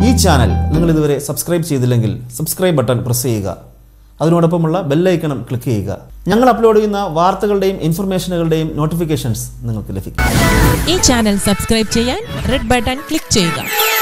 ഈ ചാനൽ നിങ്ങൾ ഇതുവരെ സബ്സ്ക്രൈബ് ചെയ്തില്ലെങ്കിൽ സബ്സ്ക്രൈബ് ബട്ടൺ പ്രസ് ചെയ്യുക അതിനോടൊപ്പമുള്ള ബെല്ലൈക്കണം ക്ലിക്ക് ചെയ്യുക ഞങ്ങൾ അപ്ലോഡ് ചെയ്യുന്ന വാർത്തകളുടെയും ഇൻഫർമേഷനുകളുടെയും നോട്ടിഫിക്കേഷൻസ് നിങ്ങൾക്ക് ലഭിക്കും ഈ ചാനൽ സബ്സ്ക്രൈബ് ചെയ്യാൻ റെഡ് ബട്ടൺ ക്ലിക്ക് ചെയ്യുക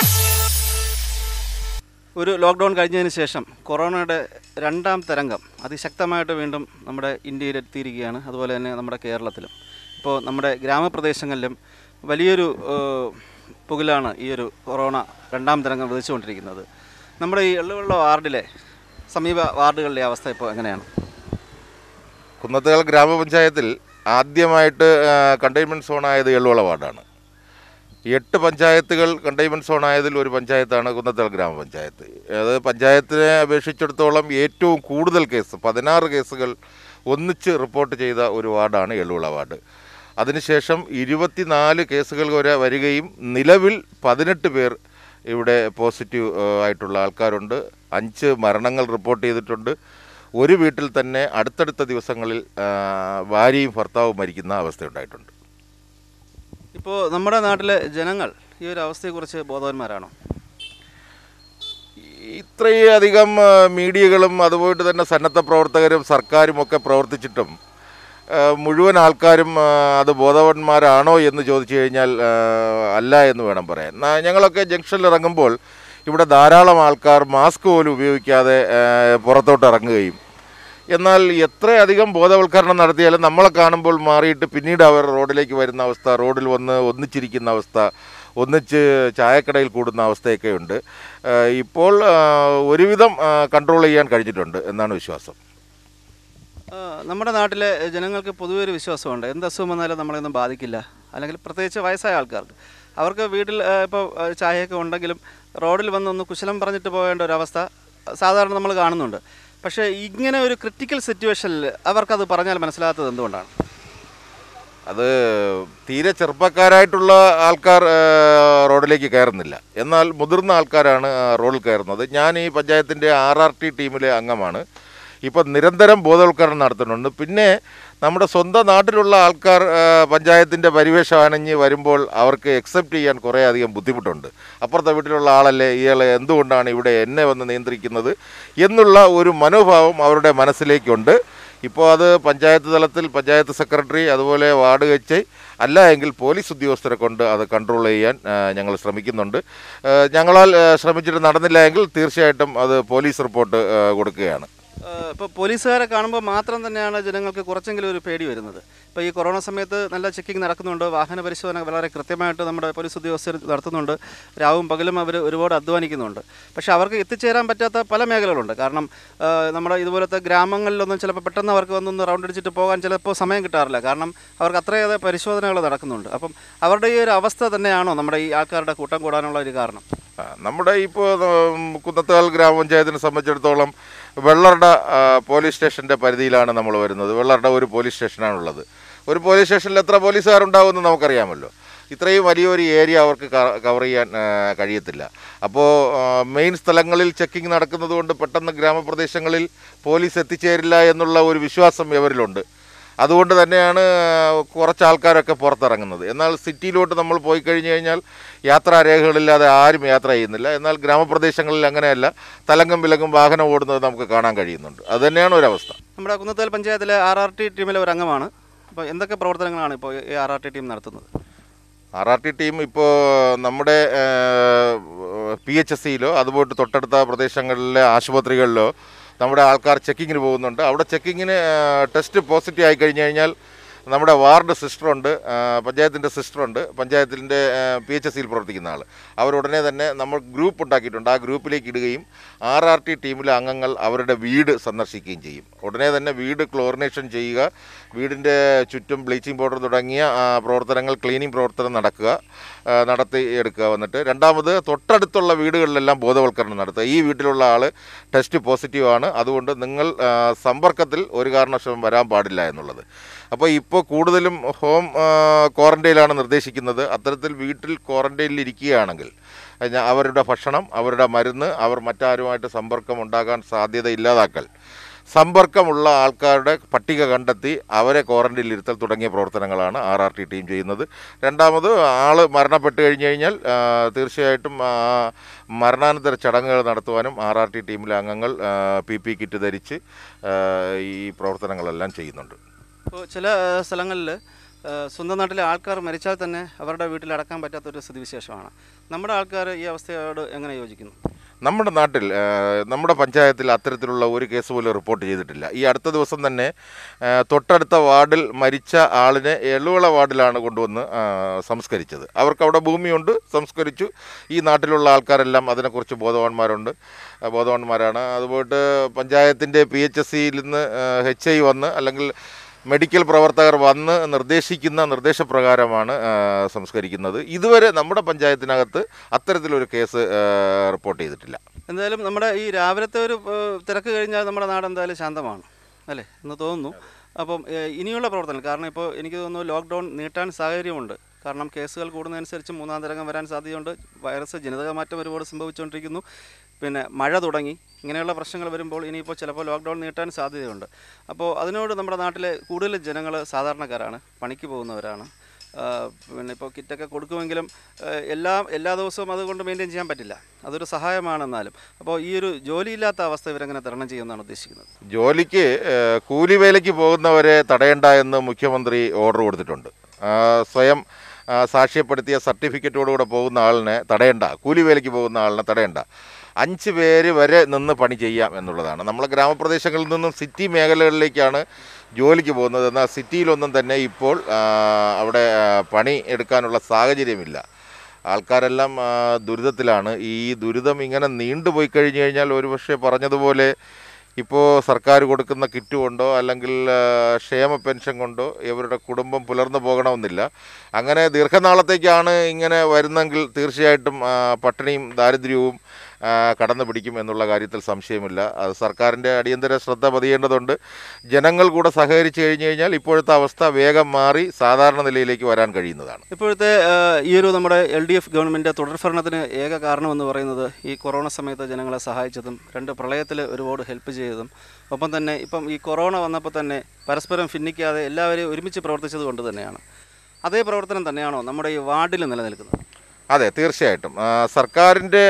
ഒരു ലോക്ക്ഡൗൺ കഴിഞ്ഞതിന് ശേഷം കൊറോണയുടെ രണ്ടാം തരംഗം അതിശക്തമായിട്ട് വീണ്ടും നമ്മുടെ ഇന്ത്യയിൽ എത്തിയിരിക്കുകയാണ് അതുപോലെ തന്നെ നമ്മുടെ കേരളത്തിലും ഇപ്പോൾ നമ്മുടെ ഗ്രാമപ്രദേശങ്ങളിലും വലിയൊരു ഏഹ്, പുകിലാണ് ഈ ഒരു കൊറോണ രണ്ടാം തരംഗം വിധിച്ചുകൊണ്ടിരിക്കുന്നത് നമ്മുടെ ഈ എള്ളുവെള്ള വാർഡിലെ സമീപ വാർഡുകളിലെ അവസ്ഥ ഇപ്പോൾ എങ്ങനെയാണ് കുന്നത്തുകാൽ ഗ്രാമപഞ്ചായത്തിൽ ആദ്യമായിട്ട് കണ്ടെയ്ൻമെൻറ്റ് സോണായത് എള്ളുവള വാർഡാണ് എട്ട് പഞ്ചായത്തുകൾ കണ്ടെയ്ൻമെൻറ്റ് സോണായതിൽ ഒരു പഞ്ചായത്താണ് കുന്നത്തുകാൽ ഗ്രാമപഞ്ചായത്ത് അത് പഞ്ചായത്തിനെ അപേക്ഷിച്ചിടത്തോളം ഏറ്റവും കൂടുതൽ കേസ് പതിനാറ് കേസുകൾ ഒന്നിച്ച് റിപ്പോർട്ട് ചെയ്ത ഒരു വാർഡാണ് എള്ളുവിള വാർഡ് അതിനുശേഷം ഇരുപത്തിനാല് കേസുകൾ വരെ വരികയും നിലവിൽ പതിനെട്ട് പേർ ഇവിടെ പോസിറ്റീവ് ഏഹ്, ആയിട്ടുള്ള ആൾക്കാരുണ്ട് അഞ്ച് മരണങ്ങൾ റിപ്പോർട്ട് ചെയ്തിട്ടുണ്ട് ഒരു വീട്ടിൽ തന്നെ അടുത്തടുത്ത ദിവസങ്ങളിൽ ആ, ഭാര്യയും ഭർത്താവും മരിക്കുന്ന അവസ്ഥയുണ്ടായിട്ടുണ്ട് ഇപ്പോൾ നമ്മുടെ നാട്ടിലെ ജനങ്ങൾ ഈ ഒരു അവസ്ഥയെക്കുറിച്ച് ബോധവാന്മാരാണോ ഇത്രയധികം ആ, മീഡിയകളും അതുപോലെ തന്നെ സന്നദ്ധ പ്രവർത്തകരും സർക്കാരും ഒക്കെ പ്രവർത്തിച്ചിട്ടും ആ, മുഴുവൻ ആൾക്കാരും ആ, അത് ബോധവാന്മാരാണോ എന്ന് ചോദിച്ചു കഴിഞ്ഞാൽ ആ, അല്ല എന്ന് വേണം പറയാൻ ന- ഞങ്ങളൊക്കെ ജംഗ്ഷനിൽ ഇറങ്ങുമ്പോൾ ഇവിടെ ധാരാളം ആൾക്കാർ മാസ്ക് പോലും ഉപയോഗിക്കാതെ ആ, പുറത്തോട്ട് ഇറങ്ങുകയും എന്നാൽ എത്രയധികം ബോധവൽക്കരണം നടത്തിയാലും നമ്മളെ കാണുമ്പോൾ മാറിയിട്ട് പിന്നീട് അവർ റോഡിലേക്ക് വരുന്ന അവസ്ഥ റോഡിൽ വന്ന് ഒന്നിച്ചിരിക്കുന്ന അവസ്ഥ ഒന്നിച്ച് ചായക്കടയിൽ കൂടുന്ന അവസ്ഥയൊക്കെ ഉണ്ട് ആ, ഇപ്പോൾ ആ, ഒരുവിധം കൺട്രോൾ ചെയ്യാൻ കഴിഞ്ഞിട്ടുണ്ട് എന്നാണ് വിശ്വാസം ആ, നമ്മുടെ നാട്ടിലെ ജനങ്ങൾക്ക് പൊതുവെ ഒരു വിശ്വാസമുണ്ട് എന്ത് അസുഖം വന്നാലും നമ്മളെയൊന്നും ബാധിക്കില്ല അല്ലെങ്കിൽ പ്രത്യേകിച്ച് വയസ്സായ ആൾക്കാർക്ക് അവർക്ക് വീട്ടിൽ ആ, ഇപ്പോൾ ആ, ചായയൊക്കെ ഉണ്ടെങ്കിലും റോഡിൽ വന്ന് ഒന്ന് കുശലം പറഞ്ഞിട്ട് പോകേണ്ട ഒരു അവസ്ഥ സാധാരണ നമ്മൾ കാണുന്നുണ്ട് പക്ഷേ ഇങ്ങനെ ഒരു ക്രിട്ടിക്കൽ സിറ്റുവേഷനിൽ അവർക്കത് പറഞ്ഞാൽ മനസ്സിലാകാത്തത് എന്തുകൊണ്ടാണ് അത് തീരെ ചെറുപ്പക്കാരായിട്ടുള്ള ആൾക്കാർ ആ, റോഡിലേക്ക് കയറുന്നില്ല എന്നാൽ മുതിർന്ന ആൾക്കാരാണ് ആ, റോഡിൽ കയറുന്നത് ഞാൻ ഈ പഞ്ചായത്തിൻ്റെ ആർ ആർ ടി ടീമിലെ അംഗമാണ് ഇപ്പം നിരന്തരം ബോധവൽക്കരണം നടത്തുന്നുണ്ട് പിന്നെ നമ്മുടെ സ്വന്തം നാട്ടിലുള്ള ആൾക്കാർ ആ, പഞ്ചായത്തിൻ്റെ പരിവേഷം അണഞ്ഞ് വരുമ്പോൾ അവർക്ക് എക്സെപ്റ്റ് ചെയ്യാൻ കുറേ അധികം ബുദ്ധിമുട്ടുണ്ട് അപ്പുറത്തെ വീട്ടിലുള്ള ആളല്ലേ ഇയാളെ എന്തുകൊണ്ടാണ് ഇവിടെ എന്നെ വന്ന് നിയന്ത്രിക്കുന്നത് എന്നുള്ള ഒരു മനോഭാവം അവരുടെ മനസ്സിലേക്കുണ്ട് ഇപ്പോൾ അത് പഞ്ചായത്ത് തലത്തിൽ പഞ്ചായത്ത് സെക്രട്ടറി അതുപോലെ വാർഡ് കച്ച് അല്ല എങ്കിൽ പോലീസ് ഉദ്യോഗസ്ഥരെ കൊണ്ട് അത് കൺട്രോൾ ചെയ്യാൻ ആ, ഞങ്ങൾ ശ്രമിക്കുന്നുണ്ട് ആ, ഞങ്ങളാൽ ആ, ശ്രമിച്ചിട്ട് നടന്നില്ല എങ്കിൽ തീർച്ചയായിട്ടും അത് പോലീസ് റിപ്പോർട്ട് ആ, കൊടുക്കുകയാണ് ഇപ്പോൾ പോലീസുകാരെ കാണുമ്പോൾ മാത്രം തന്നെയാണ് ജനങ്ങൾക്ക് കുറച്ചെങ്കിലും ഒരു പേടി വരുന്നത് ഇപ്പോൾ ഈ കൊറോണ സമയത്ത് നല്ല ചെക്കിംഗ് നടക്കുന്നുണ്ട് വാഹന പരിശോധന വളരെ കൃത്യമായിട്ട് നമ്മുടെ പോലീസ് ഉദ്യോഗസ്ഥർ നടത്തുന്നുണ്ട് രാവും പകലും അവർ ഒരുപാട് അധ്വാനിക്കുന്നുണ്ട് പക്ഷേ അവർക്ക് എത്തിച്ചേരാൻ പറ്റാത്ത പല മേഖലകളുണ്ട് കാരണം ആ, നമ്മുടെ ഇതുപോലത്തെ ഗ്രാമങ്ങളിലൊന്നും ചിലപ്പോൾ പെട്ടെന്ന് അവർക്ക് വന്നൊന്ന് റൗണ്ട് അടിച്ചിട്ട് പോകാൻ ചിലപ്പോൾ സമയം കിട്ടാറില്ല കാരണം അവർക്ക് അത്രയേറെ പരിശോധനകൾ നടക്കുന്നുണ്ട് അപ്പം അവരുടെ ഈ ഒരു അവസ്ഥ തന്നെയാണോ നമ്മുടെ ഈ ആൾക്കാരുടെ കൂട്ടം കൂടാനുള്ള ഒരു കാരണം ആ, നമ്മുടെ ഇപ്പോൾ കുന്നത്താൽ ഗ്രാമപഞ്ചായത്തിനെ സംബന്ധിച്ചിടത്തോളം വെള്ളറട ആ, പോലീസ് സ്റ്റേഷൻ്റെ പരിധിയിലാണ് നമ്മൾ വരുന്നത് വെള്ളറട ഒരു പോലീസ് സ്റ്റേഷനാണുള്ളത് ഒരു പോലീസ് സ്റ്റേഷനിൽ എത്ര പോലീസുകാരുണ്ടാവുമെന്ന് നമുക്കറിയാമല്ലോ ഇത്രയും വലിയൊരു ഏരിയ അവർക്ക് കവർ ചെയ്യാൻ ആ, കഴിയത്തില്ല അപ്പോൾ മെയിൻ സ്ഥലങ്ങളിൽ ചെക്കിംഗ് നടക്കുന്നത് കൊണ്ട് പെട്ടെന്ന് ഗ്രാമപ്രദേശങ്ങളിൽ പോലീസ് എത്തിച്ചേരില്ല എന്നുള്ള ഒരു വിശ്വാസം ഇവരിലുണ്ട് അതുകൊണ്ട് തന്നെയാണ് കുറച്ച് ആൾക്കാരൊക്കെ പുറത്തിറങ്ങുന്നത് എന്നാൽ സിറ്റിയിലോട്ട് നമ്മൾ പോയി കഴിഞ്ഞു കഴിഞ്ഞാൽ യാത്രാ രേഖകളില്ലാതെ ആരും യാത്ര ചെയ്യുന്നില്ല എന്നാൽ ഗ്രാമപ്രദേശങ്ങളിൽ അങ്ങനെയല്ല തലങ്കം വിലങ്കും വാഹനം ഓടുന്നത് നമുക്ക് കാണാൻ കഴിയുന്നുണ്ട് അതുതന്നെയാണ് ഒരവസ്ഥ നമ്മുടെ കുന്നത്തേൽ പഞ്ചായത്തിലെ ആർ ആർ ടി ടീമിലെ ഒരു അംഗമാണ് അപ്പോൾ എന്തൊക്കെ പ്രവർത്തനങ്ങളാണ് ഇപ്പോൾ ഈ ആർ ആർ ടി ടീം നടത്തുന്നത് ആർ ആർ ടി ടീം ഇപ്പോൾ നമ്മുടെ പി എച്ച് എസ് സിയിലോ അതുപോലെ തൊട്ടടുത്ത പ്രദേശങ്ങളിലെ ആശുപത്രികളിലോ നമ്മുടെ ആൾക്കാർ ചെക്കിങ്ങിന് പോകുന്നുണ്ട് അവിടെ ചെക്കിങ്ങിന് ടെസ്റ്റ് പോസിറ്റീവ് ആയി കഴിഞ്ഞു കഴിഞ്ഞാൽ നമ്മുടെ വാർഡ് സിസ്റ്ററുണ്ട് പഞ്ചായത്തിൻ്റെ സിസ്റ്ററുണ്ട് പഞ്ചായത്തിൻ്റെ പി എച്ച് എസ് സിയിൽ പ്രവർത്തിക്കുന്ന ആൾ അവരുടനെ തന്നെ നമ്മൾ ഗ്രൂപ്പ് ഉണ്ടാക്കിയിട്ടുണ്ട് ആ ഗ്രൂപ്പിലേക്ക് ഇടുകയും ആർ ആർ ടി ടീമിലെ അംഗങ്ങൾ അവരുടെ വീട് സന്ദർശിക്കുകയും ചെയ്യും ഉടനെ തന്നെ വീട് ക്ലോറിനേഷൻ ചെയ്യുക വീടിൻ്റെ ചുറ്റും ബ്ലീച്ചിങ് പൗഡർ തുടങ്ങിയ ആ, പ്രവർത്തനങ്ങൾ ക്ലീനിങ് പ്രവർത്തനം നടക്കുക ആ, നടത്തി എടുക്കുക വന്നിട്ട് രണ്ടാമത് തൊട്ടടുത്തുള്ള വീടുകളിലെല്ലാം ബോധവൽക്കരണം നടത്തുക ഈ വീട്ടിലുള്ള ആൾ ടെസ്റ്റ് പോസിറ്റീവ് ആണ് അതുകൊണ്ട് നിങ്ങൾ ആ, സമ്പർക്കത്തിൽ ഒരു കാരണവശാലും വരാൻ പാടില്ല എന്നുള്ളത് അപ്പോൾ ഇപ്പോൾ കൂടുതലും ഹോം ക്വാറൻറ്റൈനിലാണ് നിർദ്ദേശിക്കുന്നത് അത്തരത്തിൽ വീട്ടിൽ ക്വാറൻറ്റൈനിൽ ഇരിക്കുകയാണെങ്കിൽ അതിന് അവരുടെ ഭക്ഷണം അവരുടെ മരുന്ന് അവർ മറ്റാരുമായിട്ട് സമ്പർക്കം ഉണ്ടാകാൻ സാധ്യത ഇല്ലാതാക്കൽ സമ്പർക്കമുള്ള ആൾക്കാരുടെ പട്ടിക കണ്ടെത്തി അവരെ ക്വാറന്റൈനിൽ ഇരുത്തൽ തുടങ്ങിയ പ്രവർത്തനങ്ങളാണ് ആർ ആർ ടി ടീം ചെയ്യുന്നത് രണ്ടാമത് ആൾ മരണപ്പെട്ട് കഴിഞ്ഞ് കഴിഞ്ഞാൽ ആ, തീർച്ചയായിട്ടും ആ, മരണാനന്തര ചടങ്ങുകൾ നടത്തുവാനും ആർ ആർ ടി ടീമിലെ അംഗങ്ങൾ പി പി കിറ്റ് ധരിച്ച് ആ, ഈ പ്രവർത്തനങ്ങളെല്ലാം ചെയ്യുന്നുണ്ട് ഇപ്പോൾ ചില സ്ഥലങ്ങളിൽ സ്വന്തം നാട്ടിലെ ആൾക്കാർ മരിച്ചാൽ തന്നെ അവരുടെ വീട്ടിൽ അടക്കാൻ പറ്റാത്തൊരു സ്ഥിതിവിശേഷമാണ് നമ്മുടെ ആൾക്കാർ ഈ അവസ്ഥയോട് എങ്ങനെ യോജിക്കുന്നു നമ്മുടെ നാട്ടിൽ ആ, നമ്മുടെ പഞ്ചായത്തിൽ അത്തരത്തിലുള്ള ഒരു കേസ് പോലും റിപ്പോർട്ട് ചെയ്തിട്ടില്ല ഈ അടുത്ത ദിവസം തന്നെ ആ, തൊട്ടടുത്ത വാർഡിൽ മരിച്ച ആളിനെ എളുവള വാർഡിലാണ് കൊണ്ടുവന്ന് ആ, സംസ്കരിച്ചത് അവർക്ക് അവിടെ ഭൂമിയുണ്ട് സംസ്കരിച്ചു ഈ നാട്ടിലുള്ള ആൾക്കാരെല്ലാം അതിനെക്കുറിച്ച് ബോധവാന്മാരുണ്ട് ആ, ബോധവാന്മാരാണ് അതുപോയിട്ട് പഞ്ചായത്തിൻ്റെ പി എച്ച് എസ് സിയിൽ നിന്ന് എച്ച് ഐ വന്ന് അല്ലെങ്കിൽ മെഡിക്കൽ പ്രവർത്തകർ വന്ന് നിർദ്ദേശിക്കുന്ന നിർദ്ദേശപ്രകാരമാണ് ആ, സംസ്കരിക്കുന്നത് ഇതുവരെ നമ്മുടെ പഞ്ചായത്തിനകത്ത് അത്തരത്തിലൊരു കേസ് ആ, റിപ്പോർട്ട് ചെയ്തിട്ടില്ല എന്തായാലും നമ്മുടെ ഈ രാവിലത്തെ ഒരു ഏഹ്, തിരക്ക് കഴിഞ്ഞാൽ നമ്മുടെ നാട് എന്തായാലും ശാന്തമാണ് അല്ലേ എന്ന് തോന്നുന്നു അപ്പം ഏഹ്, ഇനിയുള്ള പ്രവർത്തനം കാരണം ഇപ്പോൾ എനിക്ക് തോന്നുന്നു ലോക്ക്ഡൗൺ നീട്ടാൻ സാഹചര്യമുണ്ട് കാരണം കേസുകൾ കൂടുന്നതനുസരിച്ച് മൂന്നാം തരംഗം വരാൻ സാധ്യതയുണ്ട് വൈറസ് ജനിതക മാറ്റം ഒരുപാട് സംഭവിച്ചുകൊണ്ടിരിക്കുന്നു പിന്നെ മഴ തുടങ്ങി ഇങ്ങനെയുള്ള പ്രശ്നങ്ങൾ വരുമ്പോൾ ഇനിയിപ്പോൾ ചിലപ്പോൾ ലോക്ക്ഡൗൺ നീട്ടാൻ സാധ്യതയുണ്ട് അപ്പോൾ അതിനോട് നമ്മുടെ നാട്ടിലെ കൂടുതൽ ജനങ്ങൾ സാധാരണക്കാരാണ് പണിക്ക് പോകുന്നവരാണ് ആ, പിന്നെ ഇപ്പോൾ കിറ്റൊക്കെ കൊടുക്കുമെങ്കിലും ആ, എല്ലാ എല്ലാ ദിവസവും അതുകൊണ്ട് മെയിൻറ്റെയിൻ ചെയ്യാൻ പറ്റില്ല അതൊരു സഹായമാണെന്നാലും അപ്പോൾ ഈ ഒരു ജോലിയില്ലാത്ത അവസ്ഥ ഇവരെങ്ങനെ തരണം ചെയ്യുമെന്നാണ് ഉദ്ദേശിക്കുന്നത് ജോലിക്ക് ഏഹ്, കൂലി വേലയ്ക്ക് പോകുന്നവരെ തടയണ്ട എന്ന് മുഖ്യമന്ത്രി ഓർഡർ കൊടുത്തിട്ടുണ്ട് ആ, സ്വയം ആ, സാക്ഷ്യപ്പെടുത്തിയ സർട്ടിഫിക്കറ്റോടുകൂടെ പോകുന്ന ആളിനെ തടയണ്ട കൂലി വേലയ്ക്ക് പോകുന്ന ആളിനെ തടയണ്ട അഞ്ച് പേര് വരെ നിന്ന് പണി ചെയ്യാം എന്നുള്ളതാണ് നമ്മളെ ഗ്രാമപ്രദേശങ്ങളിൽ നിന്നും സിറ്റി മേഖലകളിലേക്കാണ് ജോലിക്ക് പോകുന്നത് എന്നാൽ സിറ്റിയിലൊന്നും തന്നെ ഇപ്പോൾ ആ, അവിടെ ആ, പണി എടുക്കാനുള്ള സാഹചര്യമില്ല ആൾക്കാരെല്ലാം ആ, ദുരിതത്തിലാണ് ഈ ദുരിതം ഇങ്ങനെ നീണ്ടുപോയി കഴിഞ്ഞു കഴിഞ്ഞാൽ ഒരുപക്ഷെ പറഞ്ഞതുപോലെ ഇപ്പോൾ സർക്കാർ കൊടുക്കുന്ന കിറ്റ് കൊണ്ടോ അല്ലെങ്കിൽ ആ, ക്ഷേമ പെൻഷൻ കൊണ്ടോ ഇവരുടെ കുടുംബം പുലർന്നു പോകണമെന്നില്ല അങ്ങനെ ദീർഘനാളത്തേക്കാണ് ഇങ്ങനെ വരുന്നെങ്കിൽ തീർച്ചയായിട്ടും ആ, പട്ടിണിയും ദാരിദ്ര്യവും ആ, കടന്നു പിടിക്കും എന്നുള്ള കാര്യത്തിൽ സംശയമില്ല അത് സർക്കാരിൻ്റെ അടിയന്തര ശ്രദ്ധ പതിയേണ്ടതുണ്ട് ജനങ്ങൾ കൂടെ സഹകരിച്ച് കഴിഞ്ഞു കഴിഞ്ഞാൽ ഇപ്പോഴത്തെ അവസ്ഥ വേഗം മാറി സാധാരണ നിലയിലേക്ക് വരാൻ കഴിയുന്നതാണ് ഇപ്പോഴത്തെ ആ, ഈ ഒരു നമ്മുടെ എൽ ഡി എഫ് ഗവൺമെൻറ് തുടർഭരണത്തിന് ഏക കാരണമെന്ന് പറയുന്നത് ഈ കൊറോണ സമയത്ത് ജനങ്ങളെ സഹായിച്ചതും രണ്ട് പ്രളയത്തിൽ ഒരുപാട് ഹെൽപ്പ് ചെയ്തതും ഒപ്പം തന്നെ ഇപ്പം ഈ കൊറോണ വന്നപ്പോൾ തന്നെ പരസ്പരം ഭിന്നിക്കാതെ എല്ലാവരെയും ഒരുമിച്ച് പ്രവർത്തിച്ചത് കൊണ്ട് തന്നെയാണ് അതേ പ്രവർത്തനം തന്നെയാണോ നമ്മുടെ ഈ വാർഡിൽ നിലനിൽക്കുന്നത് അതെ തീർച്ചയായിട്ടും ആ, സർക്കാരിൻ്റെ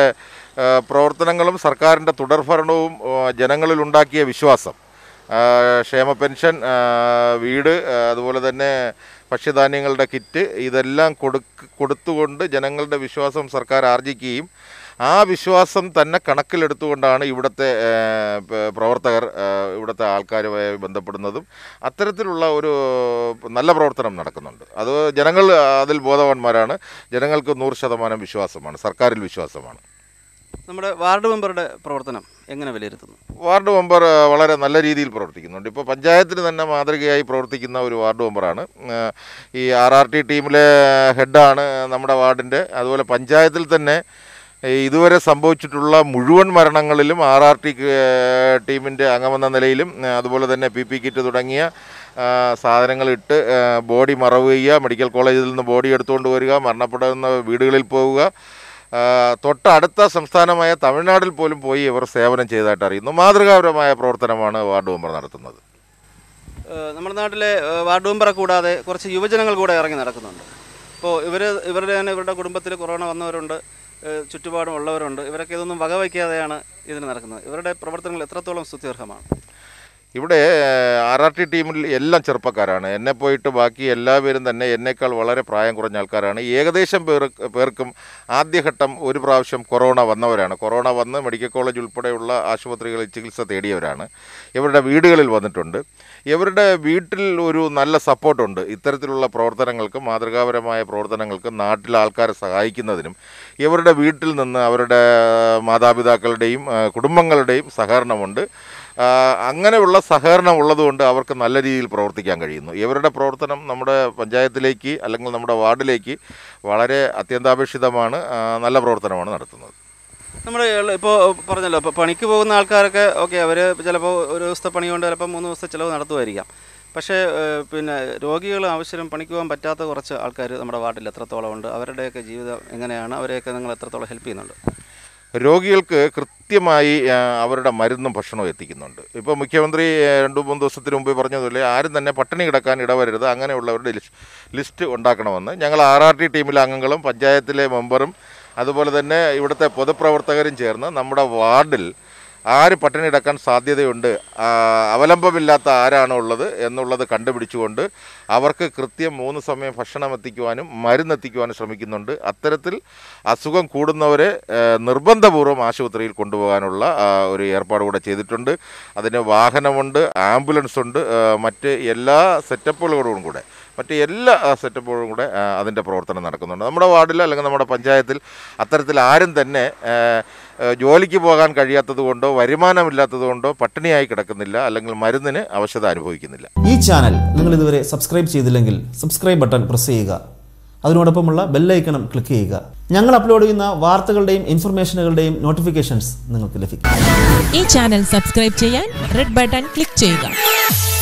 ആ, പ്രവർത്തനങ്ങളും സർക്കാരിൻ്റെ തുടർഭരണവും ആ, ജനങ്ങളിൽ ഉണ്ടാക്കിയ വിശ്വാസം ആ, ക്ഷേമ പെൻഷൻ ആ, വീട് ആ, അതുപോലെ തന്നെ ഭക്ഷ്യധാന്യങ്ങളുടെ കിറ്റ് ഇതെല്ലാം കൊടുക്ക് കൊടുത്തുകൊണ്ട് ജനങ്ങളുടെ വിശ്വാസം സർക്കാർ ആർജിക്കുകയും ആ വിശ്വാസം തന്നെ കണക്കിലെടുത്തുകൊണ്ടാണ് ഇവിടുത്തെ ആ, പ- പ്രവർത്തകർ ആ, ഇവിടുത്തെ ആൾക്കാരുമായി ബന്ധപ്പെടുന്നതും അത്തരത്തിലുള്ള ഒരു നല്ല പ്രവർത്തനം നടക്കുന്നുണ്ട് അത് ജനങ്ങൾ അതിൽ ബോധവാന്മാരാണ് ജനങ്ങൾക്ക് നൂറ് ശതമാനം വിശ്വാസമാണ് സർക്കാരിൽ വിശ്വാസമാണ് നമ്മുടെ വാർഡ് മെമ്പറുടെ പ്രവർത്തനം എങ്ങനെ വിലയിരുത്തുന്നു വാർഡ് മെമ്പർ ആ, വളരെ നല്ല രീതിയിൽ പ്രവർത്തിക്കുന്നുണ്ട് ഇപ്പോൾ പഞ്ചായത്തിന് തന്നെ മാതൃകയായി പ്രവർത്തിക്കുന്ന ഒരു വാർഡ് മെമ്പറാണ് ആ, ഈ ആർ ആർ ടി ടീമിലെ ഹെഡാണ് നമ്മുടെ വാർഡിൻ്റെ അതുപോലെ പഞ്ചായത്തിൽ തന്നെ ഈ ഇതുവരെ സംഭവിച്ചിട്ടുള്ള മുഴുവൻ മരണങ്ങളിലും ആർ ആർ ടി ടീമിൻ്റെ അംഗമെന്ന നിലയിലും ആ, അതുപോലെ തന്നെ പി പി കിറ്റ് തുടങ്ങിയ ആ, സാധനങ്ങളിട്ട് ആ, ബോഡി മറവ് ചെയ്യുക മെഡിക്കൽ കോളേജിൽ നിന്ന് ബോഡി എടുത്തുകൊണ്ട് വരിക മരണപ്പെടുന്ന വീടുകളിൽ പോവുക ആ, തൊട്ടടുത്ത സംസ്ഥാനമായ തമിഴ്നാട്ടിൽ പോലും പോയി ഇവർ സേവനം ചെയ്തതായിട്ട് അറിയുന്നു മാതൃകാപരമായ പ്രവർത്തനമാണ് വാർഡ് മെമ്പർ നടത്തുന്നത് ഏഹ് നമ്മുടെ നാട്ടിലെ ഏഹ് വാർഡ് മെമ്പറെ കൂടാതെ കുറച്ച് യുവജനങ്ങൾ കൂടെ ഇറങ്ങി നടക്കുന്നുണ്ട് ഇപ്പോൾ ഇവർ ഇവരുടെ തന്നെ ഇവരുടെ കുടുംബത്തിൽ കൊറോണ വന്നവരുണ്ട് ഏഹ് ചുറ്റുപാടും ഉള്ളവരുണ്ട് ഇവരൊക്കെ ഇതൊന്നും വകവയ്ക്കാതെയാണ് ഇതിന് നടക്കുന്നത് ഇവരുടെ പ്രവർത്തനങ്ങൾ എത്രത്തോളം സ്തുത്യർഹമാണ് ഇവിടെ ആർ ആർ ടി ടീമിൽ എല്ലാം ചെറുപ്പക്കാരാണ് എന്നെ പോയിട്ട് ബാക്കി എല്ലാവരും തന്നെ എന്നേക്കാൾ വളരെ പ്രായം കുറഞ്ഞ ആൾക്കാരാണ് ഏകദേശം പേർ പേർക്കും ആദ്യഘട്ടം ഒരു പ്രാവശ്യം കൊറോണ വന്നവരാണ് കൊറോണ വന്ന് മെഡിക്കൽ കോളേജ് ഉൾപ്പെടെയുള്ള ആശുപത്രികളിൽ ചികിത്സ തേടിയവരാണ് ഇവരുടെ വീടുകളിൽ വന്നിട്ടുണ്ട് ഇവരുടെ വീട്ടിൽ ഒരു നല്ല സപ്പോർട്ടുണ്ട് ഇത്തരത്തിലുള്ള പ്രവർത്തനങ്ങൾക്ക് മാതൃകാപരമായ പ്രവർത്തനങ്ങൾക്ക് നാട്ടിലെ ആൾക്കാരെ സഹായിക്കുന്നതിനും ഇവരുടെ വീട്ടിൽ നിന്ന് അവരുടെ മാതാപിതാക്കളുടെയും ആ, കുടുംബങ്ങളുടെയും സഹകരണമുണ്ട് ആ, അങ്ങനെയുള്ള സഹകരണം ഉള്ളതുകൊണ്ട് അവർക്ക് നല്ല രീതിയിൽ പ്രവർത്തിക്കാൻ കഴിയുന്നു ഇവരുടെ പ്രവർത്തനം നമ്മുടെ പഞ്ചായത്തിലേക്ക് അല്ലെങ്കിൽ നമ്മുടെ വാർഡിലേക്ക് വളരെ അത്യന്താപേക്ഷിതമാണ് ആ, നല്ല പ്രവർത്തനമാണ് നടത്തുന്നത് നമ്മുടെ ഇപ്പോൾ പറഞ്ഞല്ലോ ഇപ്പോൾ പണിക്ക് പോകുന്ന ആൾക്കാരൊക്കെ ഓക്കെ അവർ ചിലപ്പോൾ ഒരു ദിവസത്തെ പണി കൊണ്ട് ചിലപ്പോൾ മൂന്ന് ദിവസത്തെ ചിലവ് നടത്തുമായിരിക്കാം പക്ഷേ ഏഹ് പിന്നെ രോഗികൾ ആവശ്യം പണിക്ക് പോകാൻ പറ്റാത്ത കുറച്ച് ആൾക്കാർ നമ്മുടെ വാർഡിൽ എത്രത്തോളം ഉണ്ട് അവരുടെയൊക്കെ ജീവിതം എങ്ങനെയാണ് അവരെയൊക്കെ നിങ്ങൾ എത്രത്തോളം ഹെൽപ്പ് ചെയ്യുന്നുണ്ട് രോഗികൾക്ക് കൃത്യമായി ആ, അവരുടെ മരുന്നും ഭക്ഷണവും എത്തിക്കുന്നുണ്ട് ഇപ്പോൾ മുഖ്യമന്ത്രി ആ, രണ്ട് മൂന്ന് ദിവസത്തിന് മുമ്പ് പറഞ്ഞതുപോലെ ആരും തന്നെ പട്ടിണി കിടക്കാൻ ഇടവരരുത് അങ്ങനെയുള്ളവരുടെ ലിസ്റ്റ് ലിസ്റ്റ് ഉണ്ടാക്കണമെന്ന് ഞങ്ങൾ ആർ ആർ ടി ടീമിലെ അംഗങ്ങളും പഞ്ചായത്തിലെ മെമ്പറും അതുപോലെ തന്നെ ഇവിടുത്തെ പൊതുപ്രവർത്തകരും ചേർന്ന് നമ്മുടെ വാർഡിൽ ആര് പട്ടിണി കിടക്കാൻ സാധ്യതയുണ്ട് ആ, അവലംബമില്ലാത്ത ആരാണോ ഉള്ളത് എന്നുള്ളത് കണ്ടുപിടിച്ചുകൊണ്ട് അവർക്ക് കൃത്യം മൂന്ന് സമയം ഭക്ഷണം എത്തിക്കുവാനും മരുന്ന് എത്തിക്കുവാനും ശ്രമിക്കുന്നുണ്ട് അത്തരത്തിൽ അസുഖം കൂടുന്നവരെ ആ, നിർബന്ധപൂർവ്വം ആശുപത്രിയിൽ കൊണ്ടുപോകാനുള്ള ആ, ഒരു ഏർപ്പാട് കൂടെ ചെയ്തിട്ടുണ്ട് അതിന് വാഹനമുണ്ട് ആംബുലൻസ് ഉണ്ട് ആ, മറ്റ് എല്ലാ സെറ്റപ്പുകളോടും കൂടെ മറ്റ് എല്ലാ ആ, സെറ്റപ്പുകളും കൂടെ ആ, അതിൻ്റെ പ്രവർത്തനം നടക്കുന്നുണ്ട് നമ്മുടെ വാർഡിൽ അല്ലെങ്കിൽ നമ്മുടെ പഞ്ചായത്തിൽ അത്തരത്തിൽ ആരും തന്നെ ആ, ആ, ജോലിക്ക് പോകാൻ കഴിയാത്തത് കൊണ്ടോ വരുമാനമില്ലാത്തത് കൊണ്ടോ പട്ടിണിയായി കിടക്കുന്നില്ല അല്ലെങ്കിൽ മരുന്നിന് അവശത അനുഭവിക്കുന്നില്ല ഈ ചാനൽ നിങ്ങൾ ഇതുവരെ സബ്സ്ക്രൈബ് ചെയ്തില്ലെങ്കിൽ സബ്സ്ക്രൈബ് ബട്ടൺ പ്രസ് ചെയ്യുക അതിനോടൊപ്പമുള്ള ബെല്ലൈക്കണം ക്ലിക്ക് ചെയ്യുക ഞങ്ങൾ അപ്ലോഡ് ചെയ്യുന്ന വാർത്തകളുടെയും ഇൻഫർമേഷനുകളുടെയും നോട്ടിഫിക്കേഷൻസ് നിങ്ങൾക്ക് ലഭിക്കും ഈ ചാനൽ സബ്സ്ക്രൈബ് ചെയ്യാൻ റെഡ് ബട്ടൺ ക്ലിക്ക് ചെയ്യുക